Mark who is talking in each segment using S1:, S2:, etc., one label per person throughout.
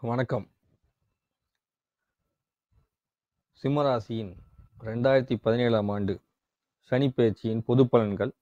S1: வணக்கம் சிம்மராசியின் ரெண்டாயிரத்தி பதினேழாம் ஆண்டு சனி பயிற்சியின் பொது பலன்கள்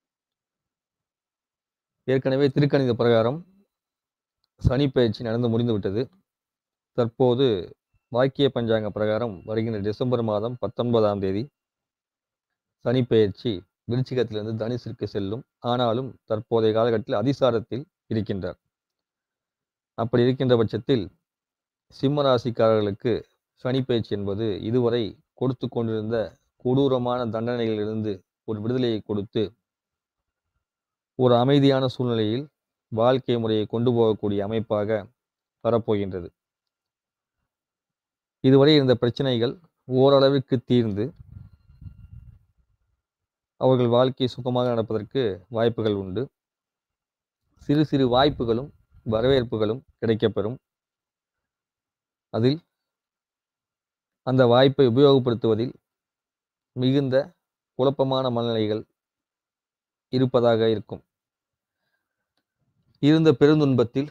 S1: ஏற்கனவே திருக்கணித பிரகாரம் சனி பயிற்சி நடந்து முடிந்து விட்டது தற்போது வாக்கிய பஞ்சாங்க பிரகாரம் வருகின்ற டிசம்பர் மாதம் பத்தொன்பதாம் தேதி சனி பயிற்சி விருச்சிகத்திலிருந்து தனுசிற்கு செல்லும் ஆனாலும் தற்போதைய காலகட்டத்தில் அதிசாரத்தில் இருக்கின்றார் அப்படி இருக்கின்ற பட்சத்தில் சிம்ம ராசிக்காரர்களுக்கு சனி பயிற்சி என்பது இதுவரை கொடுத்து கொண்டிருந்த கொடூரமான தண்டனைகளிலிருந்து ஒரு விடுதலையை கொடுத்து ஒரு அமைதியான சூழ்நிலையில் வாழ்க்கை முறையை கொண்டு போகக்கூடிய அமைப்பாக வரப்போகின்றது இதுவரை இருந்த பிரச்சனைகள் ஓரளவிற்கு தீர்ந்து அவர்கள் வாழ்க்கை சுகமாக நடப்பதற்கு வாய்ப்புகள் உண்டு சிறு சிறு வாய்ப்புகளும் வரவேற்புகளும் கிடைக்கப்பெறும் அதில் அந்த வாய்ப்பை உபயோகப்படுத்துவதில் மிகுந்த குழப்பமான மனநிலைகள் இருப்பதாக இருக்கும் இருந்த பெருந்துன்பத்தில்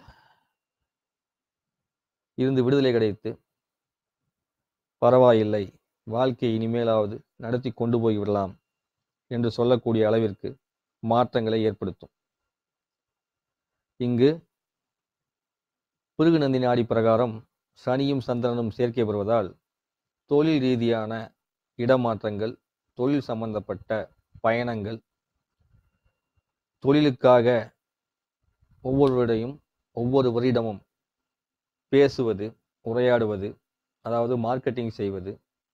S1: இருந்து விடுதலை கிடைத்து பரவாயில்லை வாழ்க்கை இனிமேலாவது நடத்தி கொண்டு போய் விடலாம் என்று சொல்லக்கூடிய அளவிற்கு மாற்றங்களை ஏற்படுத்தும் இங்கு பிருகுநந்தி நாடி பிரகாரம் சனியும் சந்திரனும் சேர்க்கை பெறுவதால் தொழில் ரீதியான இடமாற்றங்கள் தொழில் சம்பந்தப்பட்ட பயணங்கள் தொழிலுக்காக ஒவ்வொருவரையும் ஒவ்வொருவரிடமும் பேசுவது உரையாடுவது அதாவது மார்க்கெட்டிங் செய்வது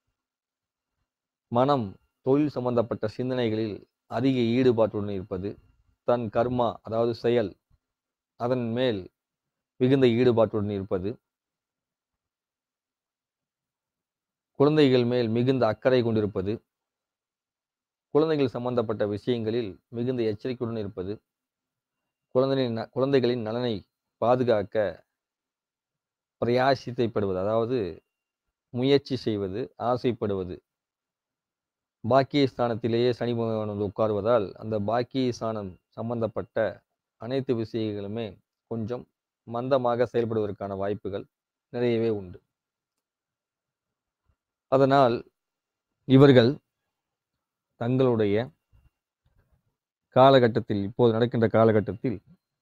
S1: மனம் தொழில் சம்பந்தப்பட்ட சிந்தனைகளில் அதிக ஈடுபாட்டுடன் இருப்பது தன் கர்மா அதாவது செயல் அதன் மேல் மிகுந்த ஈடுபாட்டுடன் இருப்பது குழந்தைகள் மேல் மிகுந்த அக்கறை கொண்டிருப்பது குழந்தைகள் சம்பந்தப்பட்ட விஷயங்களில் மிகுந்த எச்சரிக்கையுடன் இருப்பது குழந்தைகளின் ந- குழந்தைகளின் நலனை பாதுகாக்க பிரயாசித்தைப்படுவது அதாவது முயற்சி செய்வது ஆசைப்படுவது பாக்கிய ஸ்தானத்திலேயே சனி பகவான் வந்து உட்காருவதால் அந்த பாக்கிய ஸ்தானம் சம்பந்தப்பட்ட அனைத்து விஷயங்களுமே கொஞ்சம் மந்தமாக செயல்படுவதற்கான வாய்ப்புகள் நிறையவே உண்டு அதனால் இவர்கள் தங்களுடைய காலகட்டத்தில் இப்போது நடக்கின்ற காலகட்டத்தில்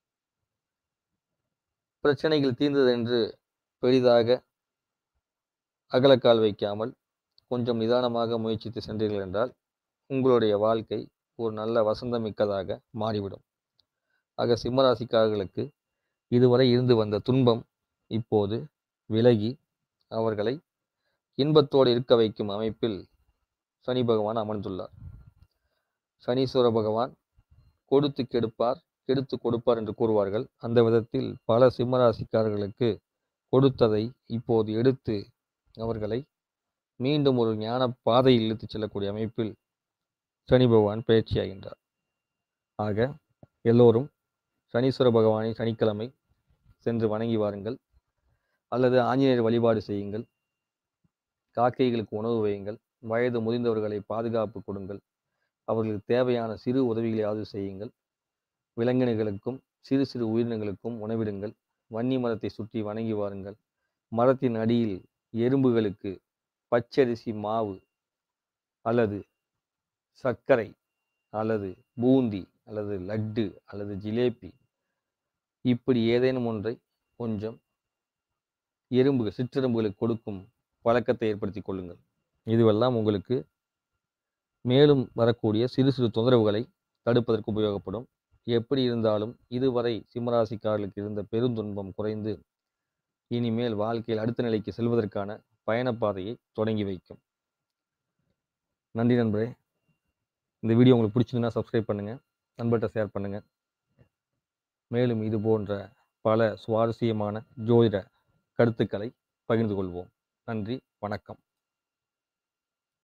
S1: பிரச்சனைகள் தீர்ந்தது என்று பெரிதாக அகலக்கால் வைக்காமல் கொஞ்சம் நிதானமாக முயற்சித்து சென்றீர்கள் என்றால் உங்களுடைய வாழ்க்கை ஒரு நல்ல வசந்தமிக்கதாக மாறிவிடும் ஆக சிம்மராசிக்காரர்களுக்கு இதுவரை இருந்து வந்த துன்பம் இப்போது விலகி அவர்களை இன்பத்தோடு இருக்க வைக்கும் அமைப்பில் சனி பகவான் அமர்ந்துள்ளார் சனீஸ்வர பகவான் கொடுத்து கெடுப்பார் கெடுத்து கொடுப்பார் என்று கூறுவார்கள் அந்த விதத்தில் பல சிம்மராசிக்காரர்களுக்கு கொடுத்ததை இப்போது எடுத்து அவர்களை மீண்டும் ஒரு ஞான பாதையில் இழுத்துச் செல்லக்கூடிய அமைப்பில் சனி பகவான் பயிற்சியாகின்றார் ஆக எல்லோரும் சனீஸ்வர பகவானை சனிக்கிழமை சென்று வணங்கி வாருங்கள் அல்லது ஆஞ்சநேயர் வழிபாடு செய்யுங்கள் காக்கைகளுக்கு உணவு வையுங்கள் வயது முதிர்ந்தவர்களை பாதுகாப்பு கொடுங்கள் அவர்களுக்கு தேவையான சிறு உதவிகளையாவது செய்யுங்கள் விலங்கினங்களுக்கும் சிறு சிறு உயிரினங்களுக்கும் உணவிடுங்கள் வன்னி மரத்தை சுற்றி வணங்கி வாருங்கள் மரத்தின் அடியில் எறும்புகளுக்கு பச்சரிசி மாவு அல்லது சர்க்கரை அல்லது பூந்தி அல்லது லட்டு அல்லது ஜிலேபி இப்படி ஏதேனும் ஒன்றை கொஞ்சம் எறும்பு சிற்றெறும்புகளுக்கு கொடுக்கும் பழக்கத்தை ஏற்படுத்தி கொள்ளுங்கள் இதுவெல்லாம் உங்களுக்கு மேலும் வரக்கூடிய சிறு சிறு தொந்தரவுகளை தடுப்பதற்கு உபயோகப்படும் எப்படி இருந்தாலும் இதுவரை சிம்மராசிக்காரர்களுக்கு இருந்த பெருந்துன்பம் குறைந்து இனிமேல் வாழ்க்கையில் அடுத்த நிலைக்கு செல்வதற்கான பயணப்பாதையை தொடங்கி வைக்கும் நன்றி நண்பரே இந்த வீடியோ உங்களுக்கு பிடிச்சிருந்தா சப்ஸ்கிரைப் பண்ணுங்கள் நண்பர்கிட்ட ஷேர் பண்ணுங்கள் மேலும் இது போன்ற பல சுவாரஸ்யமான ஜோதிட கருத்துக்களை பகிர்ந்து கொள்வோம் நன்றி வணக்கம்